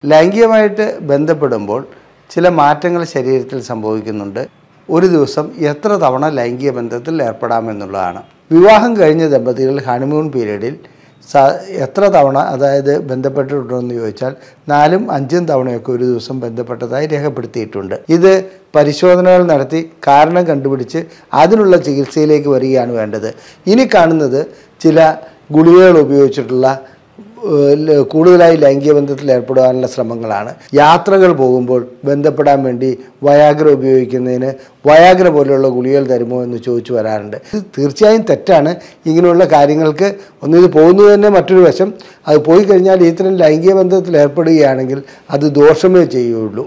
ലൈംഗികമായിട്ട് ബന്ധപ്പെടുമ്പോൾ ചില മാറ്റങ്ങൾ ശരീരത്തിൽ സംഭവിക്കുന്നുണ്ട് ഒരു ദിവസം എത്ര തവണ ലൈംഗിക ബന്ധത്തിൽ ഏർപ്പെടാമെന്നുള്ളതാണ് വിവാഹം കഴിഞ്ഞ ദമ്പതികൾ ഹണിമൂൺ പീരീഡിൽ സ എത്ര തവണ അതായത് ബന്ധപ്പെട്ടിട്ടുണ്ടെന്ന് ചോദിച്ചാൽ നാലും അഞ്ചും തവണയൊക്കെ ഒരു ദിവസം ബന്ധപ്പെട്ടതായി രേഖപ്പെടുത്തിയിട്ടുണ്ട് ഇത് പരിശോധനകൾ നടത്തി കാരണം കണ്ടുപിടിച്ച് അതിനുള്ള ചികിത്സയിലേക്ക് വരികയാണ് വേണ്ടത് ഇനി കാണുന്നത് ചില ഗുളികകൾ ഉപയോഗിച്ചിട്ടുള്ള ഏഹ്, ല- കൂടുതലായി ലൈംഗിക ബന്ധത്തിൽ ഏർപ്പെടുവാനുള്ള ശ്രമങ്ങളാണ് യാത്രകൾ പോകുമ്പോൾ ബന്ധപ്പെടാൻ വേണ്ടി വയാഗ്ര ഉപയോഗിക്കുന്നതിന് വയാഗ്ര പോലെയുള്ള ഗുളികകൾ തരുമോ എന്ന് ചോദിച്ചു വരാറുണ്ട് ഇത് തീർച്ചയായും തെറ്റാണ് ഇങ്ങനെയുള്ള കാര്യങ്ങൾക്ക് ഒന്ന് ഇത് പോകുന്നത് തന്നെ മറ്റൊരു വശം അത് പോയി കഴിഞ്ഞാൽ ഇത്തരം ലൈംഗിക ബന്ധത്തിൽ ഏർപ്പെടുകയാണെങ്കിൽ അത് ദോഷമേ ചെയ്യുള്ളൂ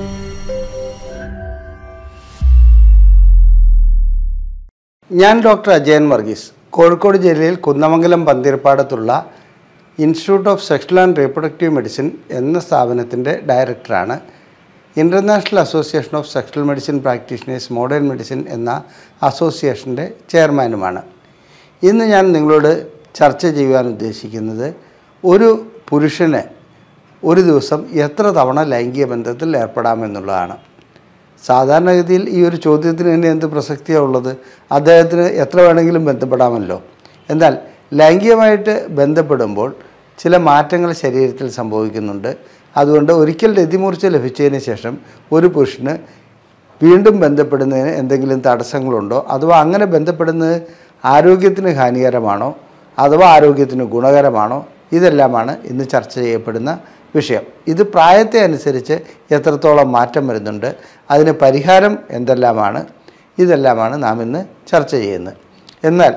ഞാൻ ഡോക്ടർ അജയൻ വർഗീസ് കോഴിക്കോട് ജില്ലയിൽ കുന്നമംഗലം പന്തിരപ്പാടത്തുള്ള institute of sexual and reproductive medicine എന്ന സ്ഥാപനത്തിൻ്റെ ഡയറക്ടറാണ് international association of sexual medicine practitioners modern medicine എന്ന അസോസിയേഷൻ്റെ ചെയർമാനുമാണ് ഇന്ന് ഞാൻ നിങ്ങളോട് ചർച്ച ചെയ്യുവാൻ ഉദ്ദേശിക്കുന്നത് ഒരു പുരുഷന് ഒരു ദിവസം എത്ര തവണ ലൈംഗിക ബന്ധത്തിൽ ഏർപ്പെടാമെന്നുള്ളതാണ് സാധാരണഗതിയിൽ ഈ ഒരു ചോദ്യത്തിന് തന്നെ എന്ത് പ്രസക്തിയാണ് ഉള്ളത് അദ്ദേഹത്തിന് എത്ര വേണമെങ്കിലും ബന്ധപ്പെടാമല്ലോ എന്നാൽ ലൈംഗികമായിട്ട് ബന്ധപ്പെടുമ്പോൾ ചില മാറ്റങ്ങൾ ശരീരത്തിൽ സംഭവിക്കുന്നുണ്ട് അതുകൊണ്ട് ഒരിക്കൽ രതിമൂർച്ച ലഭിച്ചതിന് ശേഷം ഒരു പുരുഷന് വീണ്ടും ബന്ധപ്പെടുന്നതിന് എന്തെങ്കിലും തടസ്സങ്ങളുണ്ടോ അഥവാ അങ്ങനെ ബന്ധപ്പെടുന്നത് ആരോഗ്യത്തിന് ഹാനികരമാണോ അഥവാ ആരോഗ്യത്തിന് ഗുണകരമാണോ ഇതെല്ലാമാണ് ഇന്ന് ചർച്ച ചെയ്യപ്പെടുന്ന വിഷയം ഇത് പ്രായത്തെ അനുസരിച്ച് എത്രത്തോളം മാറ്റം വരുന്നുണ്ട് അതിന് പരിഹാരം എന്തെല്ലാമാണ് ഇതെല്ലാമാണ് നാം ഇന്ന് ചർച്ച ചെയ്യുന്നത് എന്നാൽ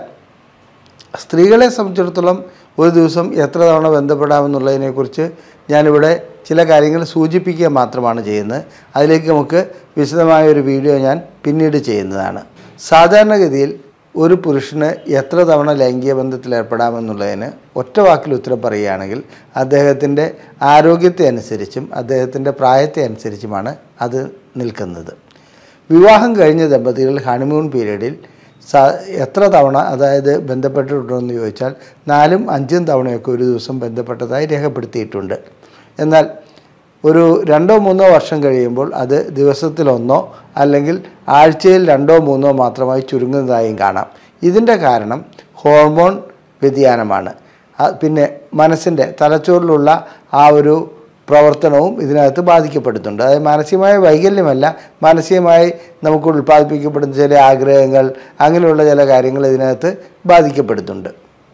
സ്ത്രീകളെ സംബന്ധിച്ചിടത്തോളം ഒരു ദിവസം എത്ര തവണ ബന്ധപ്പെടാമെന്നുള്ളതിനെക്കുറിച്ച് ഞാനിവിടെ ചില കാര്യങ്ങൾ സൂചിപ്പിക്കുക മാത്രമാണ് ചെയ്യുന്നത് അതിലേക്ക് നമുക്ക് വിശദമായ ഒരു വീഡിയോ ഞാൻ പിന്നീട് ചെയ്യുന്നതാണ് സാധാരണഗതിയിൽ ഒരു പുരുഷന് എത്ര തവണ ലൈംഗിക ബന്ധത്തിൽ ഏർപ്പെടാമെന്നുള്ളതിന് ഒറ്റ വാക്കിൽ ഉത്തരം പറയുകയാണെങ്കിൽ അദ്ദേഹത്തിൻ്റെ ആരോഗ്യത്തെ അനുസരിച്ചും അദ്ദേഹത്തിൻ്റെ പ്രായത്തെ അനുസരിച്ചുമാണ് അത് നിൽക്കുന്നത് വിവാഹം കഴിഞ്ഞ ദമ്പതികൾ ഹണിമൂൺ പീരീഡിൽ സ എത്ര തവണ അതായത് ബന്ധപ്പെട്ടിട്ടുണ്ടെന്ന് ചോദിച്ചാൽ നാലും അഞ്ചും തവണയൊക്കെ ഒരു ദിവസം ബന്ധപ്പെട്ടതായി രേഖപ്പെടുത്തിയിട്ടുണ്ട് എന്നാൽ ഒരു രണ്ടോ മൂന്നോ വർഷം കഴിയുമ്പോൾ അത് ദിവസത്തിലൊന്നോ അല്ലെങ്കിൽ ആഴ്ചയിൽ രണ്ടോ മൂന്നോ മാത്രമായി ചുരുങ്ങുന്നതായും കാണാം ഇതിൻ്റെ കാരണം ഹോർമോൺ വ്യതിയാനമാണ് ആ- പിന്നെ മനസ്സിൻ്റെ തലച്ചോറിലുള്ള ആ ഒരു പ്രവർത്തനവും ഇതിനകത്ത് ബാധിക്കപ്പെടുന്നുണ്ട് അതായത് മാനസികമായ വൈകല്യമല്ല മാനസികമായി നമുക്ക് ഉൽപ്പാദിപ്പിക്കപ്പെടുന്ന ചില ആഗ്രഹങ്ങൾ അങ്ങനെയുള്ള ചില കാര്യങ്ങൾ ഇതിനകത്ത് ബാധിക്കപ്പെടുന്നുണ്ട്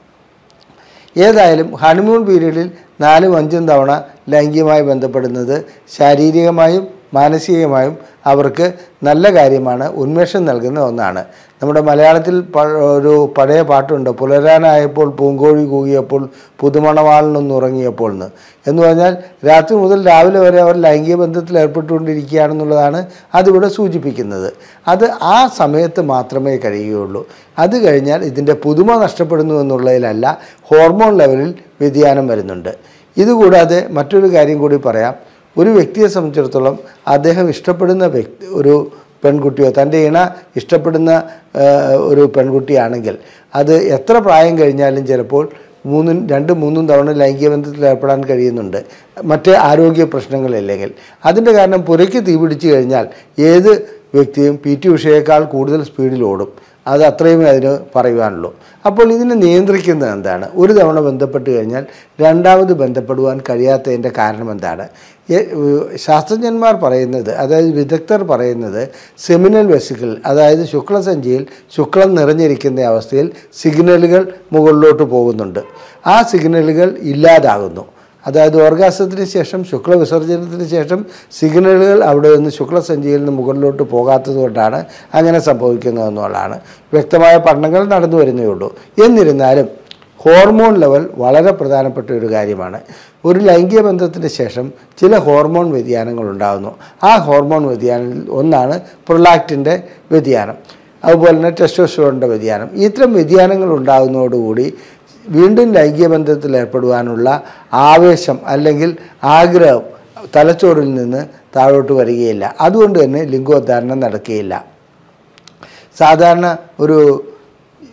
ഏതായാലും ഹണിമൂൺ പീരീഡിൽ നാലും അഞ്ചും തവണ ലൈംഗികമായി ബന്ധപ്പെടുന്നത് ശാരീരികമായും മാനസികമായും അവർക്ക് നല്ല കാര്യമാണ് ഉന്മേഷം നൽകുന്ന ഒന്നാണ് നമ്മുടെ മലയാളത്തിൽ പ- ഒരു പഴയ പാട്ടുണ്ട് പുലരാനായപ്പോൾ പൂങ്കോഴി കൂകിയപ്പോൾ പുതുമണവാളിനൊന്ന് ഉറങ്ങിയപ്പോൾ എന്ന് എന്ന് പറഞ്ഞാൽ രാത്രി മുതൽ രാവിലെ വരെ അവർ ലൈംഗിക ബന്ധത്തിൽ ഏർപ്പെട്ടുകൊണ്ടിരിക്കുകയാണെന്നുള്ളതാണ് അതിവിടെ സൂചിപ്പിക്കുന്നത് അത് ആ സമയത്ത് മാത്രമേ കഴിയുകയുള്ളൂ അത് കഴിഞ്ഞാൽ ഇതിൻ്റെ പുതുമ നഷ്ടപ്പെടുന്നു എന്നുള്ളതിലല്ല ഹോർമോൺ ലെവലിൽ വ്യതിയാനം വരുന്നുണ്ട് ഇതുകൂടാതെ മറ്റൊരു കാര്യം കൂടി പറയാം ഒരു വ്യക്തിയെ സംബന്ധിച്ചിടത്തോളം അദ്ദേഹം ഇഷ്ടപ്പെടുന്ന വ്യക്തി ഒരു പെൺകുട്ടിയോ തൻ്റെ ഇണ ഇഷ്ടപ്പെടുന്ന ആ, ഒരു പെൺകുട്ടിയാണെങ്കിൽ അത് എത്ര പ്രായം കഴിഞ്ഞാലും ചിലപ്പോൾ മൂന്നും രണ്ടും മൂന്നും തവണ ലൈംഗിക ബന്ധത്തിൽ ഏർപ്പെടാൻ കഴിയുന്നുണ്ട് മറ്റ് ആരോഗ്യ പ്രശ്നങ്ങളില്ലെങ്കിൽ അതിൻ്റെ കാരണം പുരയ്ക്ക് തീ പിടിച്ചു കഴിഞ്ഞാൽ ഏത് വ്യക്തിയും പി ടി ഉഷയേക്കാൾ കൂടുതൽ സ്പീഡിൽ ഓടും അത് അത്രയും അതിന് പറയുവാനുള്ളൂ അപ്പോൾ ഇതിനെ നിയന്ത്രിക്കുന്നത് എന്താണ് ഒരു തവണ ബന്ധപ്പെട്ട് കഴിഞ്ഞാൽ രണ്ടാമത് ബന്ധപ്പെടുവാൻ കഴിയാത്തതിൻ്റെ കാരണം എന്താണ് എ- ഏഹ് ശാസ്ത്രജ്ഞന്മാർ പറയുന്നത് അതായത് വിദഗ്ധർ പറയുന്നത് സെമിനൽ വെസിക്കിൾ അതായത് ശുക്ലസഞ്ചിയിൽ ശുക്ലം നിറഞ്ഞിരിക്കുന്ന അവസ്ഥയിൽ സിഗ്നലുകൾ മുകളിലോട്ട് പോകുന്നുണ്ട് ആ സിഗ്നലുകൾ ഇല്ലാതാകുന്നു അതായത് ഓർഗാസത്തിന് ശേഷം ശുക്ല വിസർജനത്തിന് ശേഷം സിഗ്നലുകൾ അവിടെ നിന്ന് ശുക്ലസഞ്ചിയിൽ നിന്ന് മുകളിലോട്ട് പോകാത്തത് കൊണ്ടാണ് അങ്ങനെ സംഭവിക്കുന്നതെന്നുള്ളതാണ് വ്യക്തമായ പഠനങ്ങൾ നടന്നു വരുന്നേ ഉള്ളൂ എന്നിരുന്നാലും ഹോർമോൺ ലെവൽ വളരെ പ്രധാനപ്പെട്ട ഒരു കാര്യമാണ് ഒരു ലൈംഗിക ബന്ധത്തിന് ശേഷം ചില ഹോർമോൺ വ്യതിയാനങ്ങൾ ഉണ്ടാകുന്നു ആ ഹോർമോൺ വ്യതിയാനത്തിൽ ഒന്നാണ് പ്രൊലാക്റ്റിൻ്റെ വ്യതിയാനം അതുപോലെ തന്നെ ടെസ്റ്റോസ്റ്ററോണിൻ്റെ വ്യതിയാനം ഇത്തരം വ്യതിയാനങ്ങൾ ഉണ്ടാകുന്നതോടുകൂടി വീണ്ടും ലൈംഗിക ബന്ധത്തിൽ ഏർപ്പെടുവാനുള്ള ആവേശം അല്ലെങ്കിൽ ആഗ്രഹം തലച്ചോറിൽ നിന്ന് താഴോട്ട് വരികയില്ല അതുകൊണ്ട് തന്നെ ലിംഗോദ്ധാരണം നടക്കുകയില്ല സാധാരണ ഒരു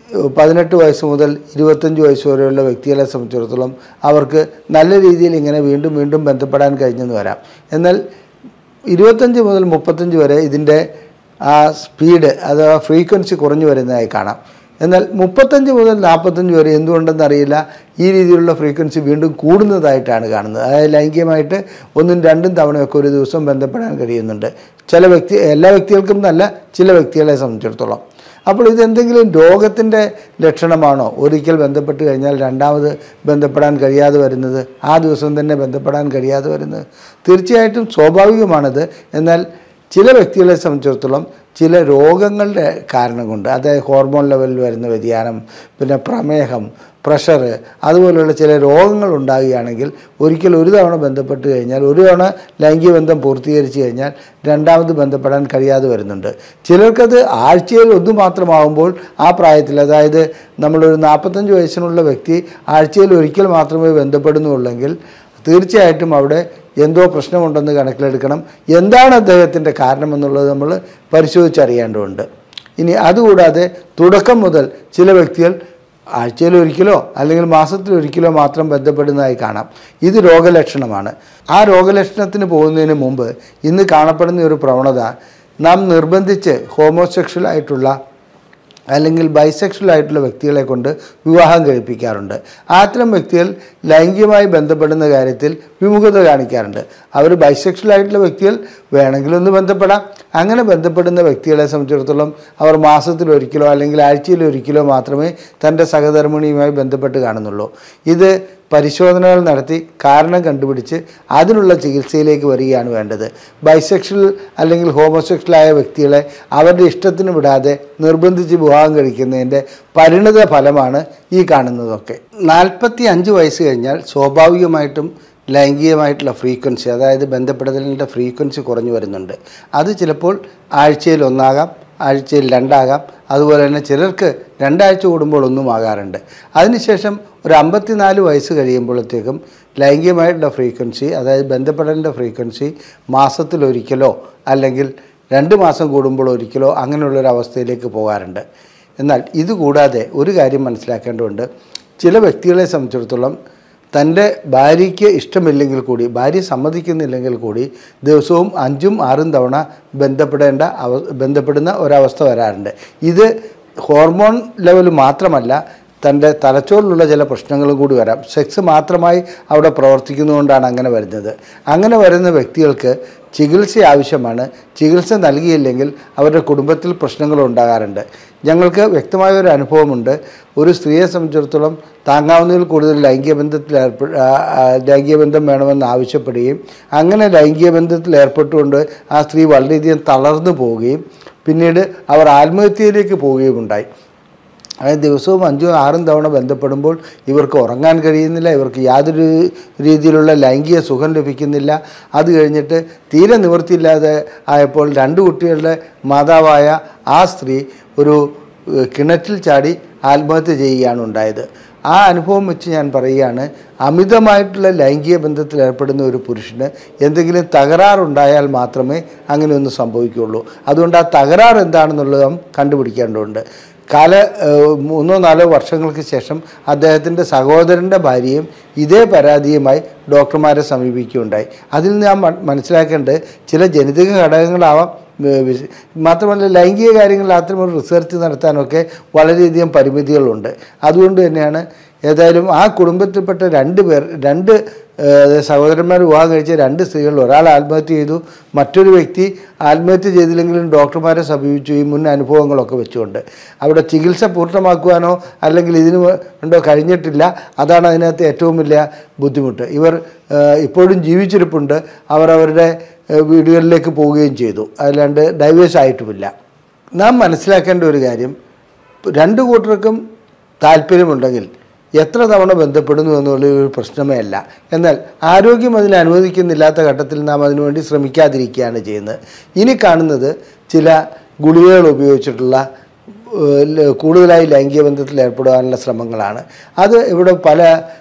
പതിനെട്ട് വയസ്സ് മുതൽ ഇരുപത്തഞ്ച് വയസ്സ് വരെയുള്ള വ്യക്തികളെ സംബന്ധിച്ചിടത്തോളം അവർക്ക് നല്ല രീതിയിൽ ഇങ്ങനെ വീണ്ടും വീണ്ടും ബന്ധപ്പെടാൻ കഴിഞ്ഞെന്ന് വരാം എന്നാൽ ഇരുപത്തഞ്ച് മുതൽ മുപ്പത്തഞ്ച് വരെ ഇതിൻ്റെ ആ സ്പീഡ് അഥവാ ഫ്രീക്വൻസി കുറഞ്ഞു വരുന്നതായി കാണാം എന്നാൽ മുപ്പത്തഞ്ച് മുതൽ നാൽപ്പത്തഞ്ച് വരെ എന്തുകൊണ്ടെന്ന് അറിയില്ല ഈ രീതിയിലുള്ള ഫ്രീക്വൻസി വീണ്ടും കൂടുന്നതായിട്ടാണ് കാണുന്നത് അതായത് ലൈംഗികമായിട്ട് ഒന്നും രണ്ടും തവണയൊക്കെ ഒരു ദിവസം ബന്ധപ്പെടാൻ കഴിയുന്നുണ്ട് ചില വ്യക്തി എല്ലാ വ്യക്തികൾക്കും നല്ല ചില വ്യക്തികളെ സംബന്ധിച്ചിടത്തോളം അപ്പോൾ ഇതെന്തെങ്കിലും രോഗത്തിൻ്റെ ലക്ഷണമാണോ ഒരിക്കൽ ബന്ധപ്പെട്ട് കഴിഞ്ഞാൽ രണ്ടാമത് ബന്ധപ്പെടാൻ കഴിയാതെ വരുന്നത് ആ ദിവസം തന്നെ ബന്ധപ്പെടാൻ കഴിയാതെ വരുന്നത് തീർച്ചയായിട്ടും സ്വാഭാവികമാണിത് എന്നാൽ ചില വ്യക്തികളെ സംബന്ധിച്ചിടത്തോളം ചില രോഗങ്ങളുടെ കാരണം കൊണ്ട് അതായത് ഹോർമോൺ ലെവലിൽ വരുന്ന വ്യതിയാനം പിന്നെ പ്രമേഹം പ്രഷർ അതുപോലെയുള്ള ചില രോഗങ്ങൾ ഉണ്ടാകുകയാണെങ്കിൽ ഒരിക്കൽ ഒരു തവണ ബന്ധപ്പെട്ട് കഴിഞ്ഞാൽ ഒരു തവണ ലൈംഗിക ബന്ധം പൂർത്തീകരിച്ച് കഴിഞ്ഞാൽ രണ്ടാമത് ബന്ധപ്പെടാൻ കഴിയാതെ വരുന്നുണ്ട് ചിലർക്കത് ആഴ്ചയിൽ ഒന്ന് മാത്രമാകുമ്പോൾ ആ പ്രായത്തിൽ അതായത് നമ്മളൊരു നാൽപ്പത്തഞ്ച് വയസ്സിനുള്ള വ്യക്തി ആഴ്ചയിൽ ഒരിക്കൽ മാത്രമേ ബന്ധപ്പെടുന്നുള്ളെങ്കിൽ തീർച്ചയായിട്ടും അവിടെ എന്തോ പ്രശ്നമുണ്ടെന്ന് കണക്കിലെടുക്കണം എന്താണ് അദ്ദേഹത്തിൻ്റെ കാരണമെന്നുള്ളത് നമ്മൾ പരിശോധിച്ചറിയേണ്ടതുണ്ട് ഇനി അതുകൂടാതെ തുടക്കം മുതൽ ചില വ്യക്തികൾ ആഴ്ചയിൽ ഒരിക്കലോ അല്ലെങ്കിൽ മാസത്തിൽ ഒരിക്കലോ മാത്രം ബന്ധപ്പെടുന്നതായി കാണാം ഇത് രോഗലക്ഷണമാണ് ആ രോഗലക്ഷണത്തിന് പോകുന്നതിന് മുമ്പ് ഇന്ന് കാണപ്പെടുന്ന ഒരു പ്രവണത നാം നിർബന്ധിച്ച് ഹോമോസെക്ഷൽ ആയിട്ടുള്ള അല്ലെങ്കിൽ ബൈസെക്ഷൽ ആയിട്ടുള്ള വ്യക്തികളെ കൊണ്ട് വിവാഹം കഴിപ്പിക്കാറുണ്ട് അത്തരം വ്യക്തികൾ ലൈംഗികമായി ബന്ധപ്പെടുന്ന കാര്യത്തിൽ വിമുഖത കാണിക്കാറുണ്ട് അവർ ബൈസെക്ഷൽ ആയിട്ടുള്ള വ്യക്തികൾ വേണമെങ്കിൽ ഒന്ന് ബന്ധപ്പെടാം അങ്ങനെ ബന്ധപ്പെടുന്ന വ്യക്തികളെ സംബന്ധിച്ചിടത്തോളം അവർ മാസത്തിൽ ഒരിക്കലോ അല്ലെങ്കിൽ ആഴ്ചയിൽ ഒരിക്കലോ മാത്രമേ തൻ്റെ സഹധർമ്മിണിയുമായി ബന്ധപ്പെട്ട് കാണുന്നുള്ളൂ ഇത് പരിശോധനകൾ നടത്തി കാരണം കണ്ടുപിടിച്ച് അതിനുള്ള ചികിത്സയിലേക്ക് വരികയാണ് വേണ്ടത് ബൈസെക്ഷൽ അല്ലെങ്കിൽ ഹോമോസെക്ഷലായ വ്യക്തികളെ അവരുടെ ഇഷ്ടത്തിന് വിടാതെ നിർബന്ധിച്ച് വിവാഹം കഴിക്കുന്നതിൻ്റെ പരിണിത ഫലമാണ് ഈ കാണുന്നതൊക്കെ നാൽപ്പത്തി അഞ്ച് വയസ്സ് കഴിഞ്ഞാൽ സ്വാഭാവികമായിട്ടും ലൈംഗികമായിട്ടുള്ള ഫ്രീക്വൻസി അതായത് ബന്ധപ്പെടുത്തലിൻ്റെ ഫ്രീക്വൻസി കുറഞ്ഞു വരുന്നുണ്ട് അത് ചിലപ്പോൾ ആഴ്ചയിൽ ഒന്നാകാം ആഴ്ചയിൽ രണ്ടാകാം അതുപോലെ തന്നെ ചിലർക്ക് രണ്ടാഴ്ച കൂടുമ്പോൾ ഒന്നും ആകാറുണ്ട് അതിനുശേഷം ഒരു അമ്പത്തിനാല് വയസ്സ് കഴിയുമ്പോഴത്തേക്കും ലൈംഗികമായിട്ടുള്ള ഫ്രീക്വൻസി അതായത് ബന്ധപ്പെടലിൻ്റെ ഫ്രീക്വൻസി മാസത്തിലൊരിക്കലോ അല്ലെങ്കിൽ രണ്ട് മാസം കൂടുമ്പോൾ ഒരിക്കലോ അങ്ങനെയുള്ളൊരു അവസ്ഥയിലേക്ക് പോകാറുണ്ട് എന്നാൽ ഇതുകൂടാതെ ഒരു കാര്യം മനസ്സിലാക്കേണ്ടതുണ്ട് ചില വ്യക്തികളെ സംബന്ധിച്ചിടത്തോളം തൻ്റെ ഭാര്യയ്ക്ക് ഇഷ്ടമില്ലെങ്കിൽ കൂടി ഭാര്യ സമ്മതിക്കുന്നില്ലെങ്കിൽ കൂടി ദിവസവും അഞ്ചും ആറും തവണ ബന്ധപ്പെടേണ്ട അവ ബന്ധപ്പെടുന്ന ഒരവസ്ഥ വരാറുണ്ട് ഇത് ഹോർമോൺ ലെവൽ മാത്രമല്ല തൻ്റെ തലച്ചോറിലുള്ള ചില പ്രശ്നങ്ങളും കൂടി വരാം സെക്സ് മാത്രമായി അവിടെ പ്രവർത്തിക്കുന്നതുകൊണ്ടാണ് അങ്ങനെ വരുന്നത് അങ്ങനെ വരുന്ന വ്യക്തികൾക്ക് ചികിത്സ ആവശ്യമാണ് ചികിത്സ നൽകിയില്ലെങ്കിൽ അവരുടെ കുടുംബത്തിൽ പ്രശ്നങ്ങൾ ഉണ്ടാകാറുണ്ട് ഞങ്ങൾക്ക് വ്യക്തമായ ഒരു അനുഭവമുണ്ട് ഒരു സ്ത്രീയെ സംബന്ധിച്ചിടത്തോളം താങ്ങാവുന്നതിൽ കൂടുതൽ ലൈംഗിക ബന്ധത്തിൽ ഏർപ്പെ ആ, ആ, ലൈംഗിക ബന്ധം വേണമെന്ന് ആവശ്യപ്പെടുകയും അങ്ങനെ ലൈംഗിക ബന്ധത്തിൽ ഏർപ്പെട്ടുകൊണ്ട് ആ സ്ത്രീ വളരെയധികം തളർന്നു പോവുകയും പിന്നീട് അവർ ആത്മഹത്യയിലേക്ക് പോവുകയും ഉണ്ടായി അതായത് ദിവസവും അഞ്ചും ആറും തവണ ബന്ധപ്പെടുമ്പോൾ ഇവർക്ക് ഉറങ്ങാൻ കഴിയുന്നില്ല ഇവർക്ക് യാതൊരു രീതിയിലുള്ള ലൈംഗിക സുഖം ലഭിക്കുന്നില്ല അത് കഴിഞ്ഞിട്ട് തീരെ നിവൃത്തിയില്ലാതെ ആയപ്പോൾ രണ്ട് കുട്ടികളുടെ മാതാവായ ആ സ്ത്രീ ഒരു ഏഹ്, കിണറ്റിൽ ചാടി ആത്മഹത്യ ചെയ്യുകയാണ് ഉണ്ടായത് ആ അനുഭവം വെച്ച് ഞാൻ പറയുകയാണ് അമിതമായിട്ടുള്ള ലൈംഗിക ബന്ധത്തിൽ ഏർപ്പെടുന്ന ഒരു പുരുഷന് എന്തെങ്കിലും തകരാറുണ്ടായാൽ മാത്രമേ അങ്ങനെയൊന്നും സംഭവിക്കുകയുള്ളൂ അതുകൊണ്ട് ആ തകരാറ് എന്താണെന്നുള്ളത് നാം കണ്ടുപിടിക്കേണ്ടതുണ്ട് കാല ഏഹ്, മൂന്നോ നാലോ വർഷങ്ങൾക്ക് ശേഷം അദ്ദേഹത്തിൻ്റെ സഹോദരൻ്റെ ഭാര്യയും ഇതേ പരാതിയുമായി ഡോക്ടർമാരെ സമീപിക്കുകയുണ്ടായി അതിൽ നിന്ന് ഞാൻ മ- മനസ്സിലാക്കേണ്ടത് ചില ജനിതക ഘടകങ്ങളാവാം ഏഹ്, വിശ- മാത്രമല്ല ലൈംഗിക കാര്യങ്ങളിൽ അത്തരം റിസർച്ച് നടത്താനൊക്കെ വളരെയധികം പരിമിതികളുണ്ട് അതുകൊണ്ട് തന്നെയാണ് ഏതായാലും ആ കുടുംബത്തിൽപ്പെട്ട രണ്ട് പേർ രണ്ട് ഏഹ്, സഹോദരന്മാർ വിവാഹം കഴിച്ച രണ്ട് സ്ത്രീകൾ ഒരാൾ ആത്മഹത്യ ചെയ്തു മറ്റൊരു വ്യക്തി ആത്മഹത്യ ചെയ്തില്ലെങ്കിലും ഡോക്ടർമാരെ സമീപിച്ചു ഈ മുൻ അനുഭവങ്ങളൊക്കെ വെച്ചുകൊണ്ട് അവിടെ ചികിത്സ പൂർണ്ണമാക്കുവാനോ അല്ലെങ്കിൽ ഇതിന് വേണ്ടോ കഴിഞ്ഞിട്ടില്ല അതാണ് അതിനകത്ത് ഏറ്റവും വലിയ ബുദ്ധിമുട്ട് ഇവർ ഏഹ്, ഇപ്പോഴും ജീവിച്ചിരിപ്പുണ്ട് അവർ അവരുടെ ഏഹ്, വീടുകളിലേക്ക് പോവുകയും ചെയ്തു അല്ലാണ്ട് ഡൈവേഴ്സ് ആയിട്ടുമില്ല നാം മനസ്സിലാക്കേണ്ട ഒരു കാര്യം രണ്ട് കൂട്ടർക്കും താല്പര്യമുണ്ടെങ്കിൽ എത്ര തവണ ബന്ധപ്പെടുന്നു എന്നുള്ള ഒരു പ്രശ്നമേ അല്ല എന്നാൽ ആരോഗ്യം അതിന് അനുവദിക്കുന്നില്ലാത്ത ഘട്ടത്തിൽ നാം അതിനുവേണ്ടി ശ്രമിക്കാതിരിക്കുകയാണ് ചെയ്യുന്നത് ഇനി കാണുന്നത് ചില ഗുളികകൾ ഉപയോഗിച്ചിട്ടുള്ള ഏഹ്, ല- കൂടുതലായി ലൈംഗിക ബന്ധത്തിൽ ഏർപ്പെടുവാനുള്ള ശ്രമങ്ങളാണ് അത് ഇവിടെ പല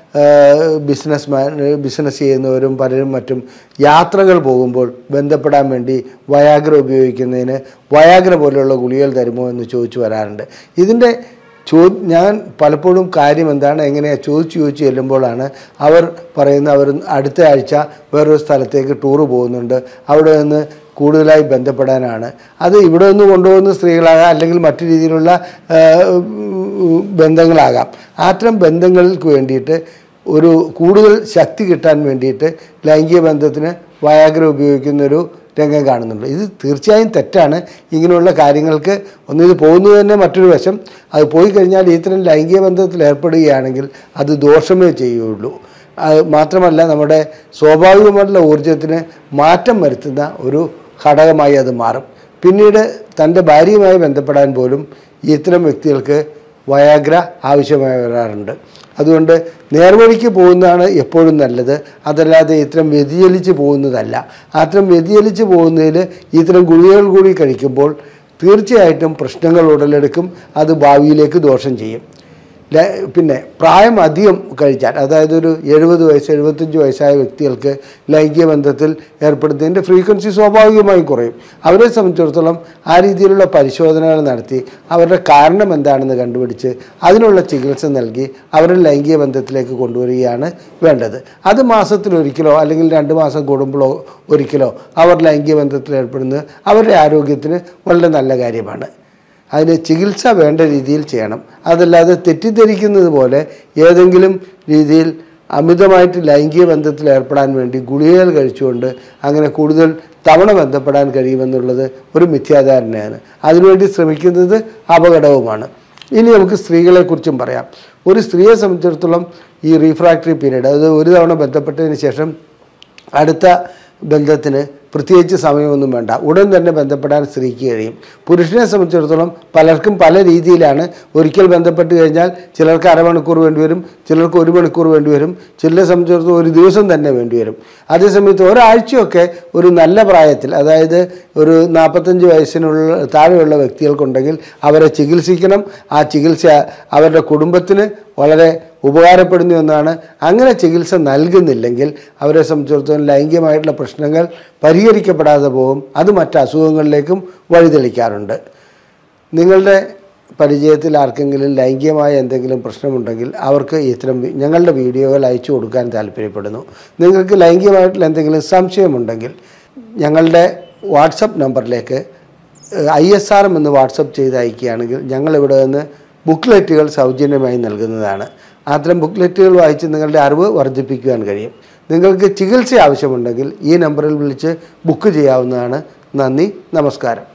ബിസിനസ് മാൻ ബിസിനസ് ചെയ്യുന്നവരും പലരും മറ്റും യാത്രകൾ പോകുമ്പോൾ ബന്ധപ്പെടാൻ വേണ്ടി വയാഗ്ര ഉപയോഗിക്കുന്നതിന് വയാഗ്ര പോലെയുള്ള ഗുളികകൾ തരുമോ എന്ന് ചോദിച്ചു വരാറുണ്ട് ഇതിൻ്റെ ചോ ഞാൻ പലപ്പോഴും കാര്യം എന്താണ് എങ്ങനെയാണ് ചോദിച്ചു ചോദിച്ചു ചെല്ലുമ്പോഴാണ് അവർ പറയുന്ന അവർ അടുത്ത ആഴ്ച വേറൊരു സ്ഥലത്തേക്ക് ടൂറ് പോകുന്നുണ്ട് അവിടെ നിന്ന് കൂടുതലായി ബന്ധപ്പെടാനാണ് അത് ഇവിടെ നിന്ന് കൊണ്ടുപോകുന്ന സ്ത്രീകളാകാം അല്ലെങ്കിൽ മറ്റു രീതിയിലുള്ള ആ, ഉം, ബന്ധങ്ങളാകാം അത്തരം ബന്ധങ്ങൾക്ക് വേണ്ടിയിട്ട് ഒരു കൂടുതൽ ശക്തി കിട്ടാൻ വേണ്ടിയിട്ട് ലൈംഗിക ബന്ധത്തിന് വയാഗ്ര ഉപയോഗിക്കുന്നൊരു രംഗം കാണുന്നുണ്ട് ഇത് തീർച്ചയായും തെറ്റാണ് ഇങ്ങനെയുള്ള കാര്യങ്ങൾക്ക് ഒന്ന് ഇത് പോകുന്നത് തന്നെ മറ്റൊരു വശം അത് പോയി കഴിഞ്ഞാൽ ഇത്തരം ലൈംഗിക ബന്ധത്തിൽ ഏർപ്പെടുകയാണെങ്കിൽ അത് ദോഷമേ ചെയ്യുള്ളൂ അത് മാത്രമല്ല നമ്മുടെ സ്വാഭാവികമായിട്ടുള്ള ഊർജത്തിന് മാറ്റം വരുത്തുന്ന ഒരു ഘടകമായി അത് മാറും പിന്നീട് തൻ്റെ ഭാര്യയുമായി ബന്ധപ്പെടാൻ പോലും ഇത്തരം വ്യക്തികൾക്ക് വയാഗ്ര ആവശ്യമായി വരാറുണ്ട് അതുകൊണ്ട് നേർവഴിക്ക് പോകുന്നതാണ് എപ്പോഴും നല്ലത് അതല്ലാതെ ഇത്തരം വ്യതിചലിച്ച് പോകുന്നതല്ല അത്തരം വ്യതിചലിച്ച് പോകുന്നതിൽ ഇത്തരം ഗുളികകൾ കൂടി കഴിക്കുമ്പോൾ തീർച്ചയായിട്ടും പ്രശ്നങ്ങൾ ഉടലെടുക്കും അത് ഭാവിയിലേക്ക് ദോഷം ചെയ്യും ല- പിന്നെ പ്രായം അധികം കഴിച്ചാൽ അതായത് ഒരു എഴുപത് വയസ്സ് എഴുപത്തഞ്ച് വയസ്സായ വ്യക്തികൾക്ക് ലൈംഗിക ബന്ധത്തിൽ ഏർപ്പെടുന്നതിൻ്റെ ഫ്രീക്വൻസി സ്വാഭാവികമായും കുറയും അവരെ സംബന്ധിച്ചിടത്തോളം ആ രീതിയിലുള്ള പരിശോധനകൾ നടത്തി അവരുടെ കാരണം എന്താണെന്ന് കണ്ടുപിടിച്ച് അതിനുള്ള ചികിത്സ നൽകി അവരെ ലൈംഗിക ബന്ധത്തിലേക്ക് കൊണ്ടുവരികയാണ് വേണ്ടത് അത് മാസത്തിലൊരിക്കലോ അല്ലെങ്കിൽ രണ്ട് മാസം കൂടുമ്പോഴോ ഒരിക്കലോ അവർ ലൈംഗിക ബന്ധത്തിൽ ഏർപ്പെടുന്നത് അവരുടെ ആരോഗ്യത്തിന് വളരെ നല്ല കാര്യമാണ് അതിന് ചികിത്സ വേണ്ട രീതിയിൽ ചെയ്യണം അതല്ലാതെ തെറ്റിദ്ധരിക്കുന്നത് പോലെ ഏതെങ്കിലും രീതിയിൽ അമിതമായിട്ട് ലൈംഗിക ബന്ധത്തിൽ ഏർപ്പെടാൻ വേണ്ടി ഗുളികകൾ കഴിച്ചുകൊണ്ട് അങ്ങനെ കൂടുതൽ തവണ ബന്ധപ്പെടാൻ കഴിയുമെന്നുള്ളത് ഒരു മിഥ്യാധാരണയാണ് അതിനുവേണ്ടി ശ്രമിക്കുന്നത് അപകടവുമാണ് ഇനി നമുക്ക് സ്ത്രീകളെക്കുറിച്ചും പറയാം ഒരു സ്ത്രീയെ സംബന്ധിച്ചിടത്തോളം ഈ റീഫ്രാക്ടറി പീരീഡ് അത് ഒരു തവണ ബന്ധപ്പെട്ടതിന് ശേഷം അടുത്ത ബന്ധത്തിന് പ്രത്യേകിച്ച് സമയമൊന്നും വേണ്ട ഉടൻ തന്നെ ബന്ധപ്പെടാൻ സ്ത്രീക്ക് കഴിയും പുരുഷനെ സംബന്ധിച്ചിടത്തോളം പലർക്കും പല രീതിയിലാണ് ഒരിക്കൽ ബന്ധപ്പെട്ട് കഴിഞ്ഞാൽ ചിലർക്ക് അരമണിക്കൂർ വേണ്ടിവരും ചിലർക്ക് ഒരു മണിക്കൂർ വേണ്ടിവരും ചിലരെ സംബന്ധിച്ചിടത്തോളം ഒരു ദിവസം തന്നെ വേണ്ടിവരും അതേസമയത്ത് ഒരാഴ്ചയൊക്കെ ഒരു നല്ല പ്രായത്തിൽ അതായത് ഒരു നാൽപ്പത്തഞ്ച് വയസ്സിനുള്ള താഴെയുള്ള വ്യക്തികൾക്കുണ്ടെങ്കിൽ അവരെ ചികിത്സിക്കണം ആ ചികിത്സ അവരുടെ കുടുംബത്തിന് വളരെ ഉപകാരപ്പെടുന്നു എന്നാണ് അങ്ങനെ ചികിത്സ നൽകുന്നില്ലെങ്കിൽ അവരെ സംബന്ധിച്ചിടത്തോളം ലൈംഗികമായിട്ടുള്ള പ്രശ്നങ്ങൾ പരിഹരിക്കപ്പെടാതെ പോകും അത് മറ്റ് അസുഖങ്ങളിലേക്കും വഴിതെളിക്കാറുണ്ട് നിങ്ങളുടെ പരിചയത്തിൽ ആർക്കെങ്കിലും ലൈംഗികമായ എന്തെങ്കിലും പ്രശ്നമുണ്ടെങ്കിൽ അവർക്ക് ഇത്തരം വി- ഞങ്ങളുടെ വീഡിയോകൾ അയച്ചു കൊടുക്കാൻ താല്പര്യപ്പെടുന്നു നിങ്ങൾക്ക് ലൈംഗികമായിട്ടുള്ള എന്തെങ്കിലും സംശയമുണ്ടെങ്കിൽ ഞങ്ങളുടെ വാട്സപ്പ് നമ്പറിലേക്ക് ഐ എസ് ആർ എം എന്ന് വാട്സപ്പ് ചെയ്ത് അയക്കുകയാണെങ്കിൽ ഞങ്ങളിവിടെ നിന്ന് ബുക്ക്ലെറ്റുകൾ സൗജന്യമായി നൽകുന്നതാണ് അത്തരം ബുക്ക്ലെറ്റുകൾ വായിച്ച് നിങ്ങളുടെ അറിവ് വർദ്ധിപ്പിക്കുവാൻ കഴിയും നിങ്ങൾക്ക് ചികിത്സ ആവശ്യമുണ്ടെങ്കിൽ ഈ നമ്പറിൽ വിളിച്ച് ബുക്ക് ചെയ്യാവുന്നതാണ് നന്ദി നമസ്കാരം